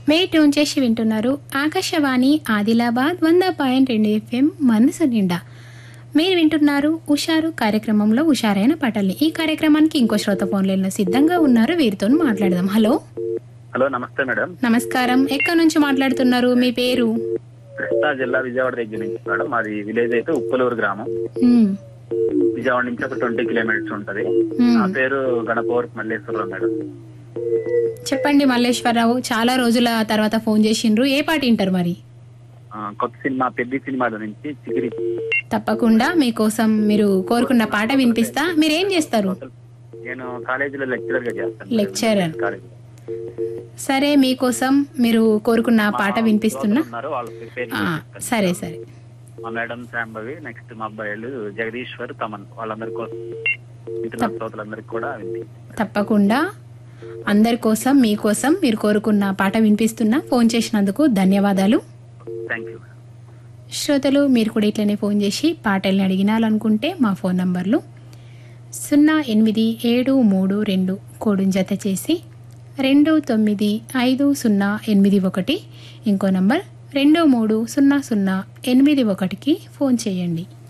మే tune చేసి వింటున్నారు ఆకాశవాణి ఆదిలాబాద్ వంద పాయింట్ రెండు ఎఫ్ఎం మనసు నిండా మీరు వింటున్నారు ఉషారు కార్యక్రమంలో ఉషారైన పాటల్ని ఈ కార్యక్రమానికి ఇంకో శ్రోత ఫోన్లలో సిద్ధంగా ఉన్నారు వీరితో మాట్లాడదాం హలో హలో నమస్తే మేడం నమస్కారం ఎక్కడి నుంచి మాట్లాడుతున్నారు మీ పేరు కృష్ణా జిల్లా విజయవాడ దగ్గర నుంచి మేడం మాది విలేజ్ అయితే ఉప్పలూరు గ్రామం మ్మ్. విజయవాడ నుంచి ఒక ట్వంటీ కిలోమీటర్స్ ఉంటది మ్మ్. నా పేరు గణపవర్ మల్లేశ్వరరావు మేడం చెప్పండి మల్లేశ్వరరావు చాలా రోజుల తర్వాత ఫోన్ చేసిండ్రు ఏ పాట వింటారు మరి ఆ, కొత్త సినిమా పెద్ద సినిమాల నుంచి చిగిరి తప్పకుండా మీకోసం మీరు కోరుకున్న పాట వినిపిస్తా మీరేం చేస్తారు నేను కాలేజీలో లెక్చరర్ గా చేస్తాను లెక్చరర్ కాలేజీలో సరే మీకోసం మీరు కోరుకున్న పాట వినిపిస్తున్నా ఉన్నారు వాళ్ళ పేరు ఆ, సరే సరే మా మేడం శాంభవి నెక్స్ట్ మా అబ్బాయిలు జగదీశ్వర్ తమన్ వాళ్ళందరి కోసం మిగతా శ్రోతలందరికీ కూడా వింది తప్పకుండా అందరి కోసం మీకోసం మీరు కోరుకున్న పాట వినిపిస్తున్నా ఫోన్ చేసినందుకు ధన్యవాదాలు థ్యాంక్ యూ శ్రోతలు మీరు కూడా ఇట్లనే ఫోన్ చేసి పాటల్ని అడిగినాలనుకుంటే మా ఫోన్ నంబర్లు సున్నా ఎనిమిది ఏడు మూడు రెండు కోడుని జత చేసి రెండు తొమ్మిది ఐదు సున్నా ఎనిమిది ఒకటి ఇంకో నంబర్ రెండు మూడు సున్నా సున్నా ఎనిమిది ఒకటికి ఫోన్ చేయండి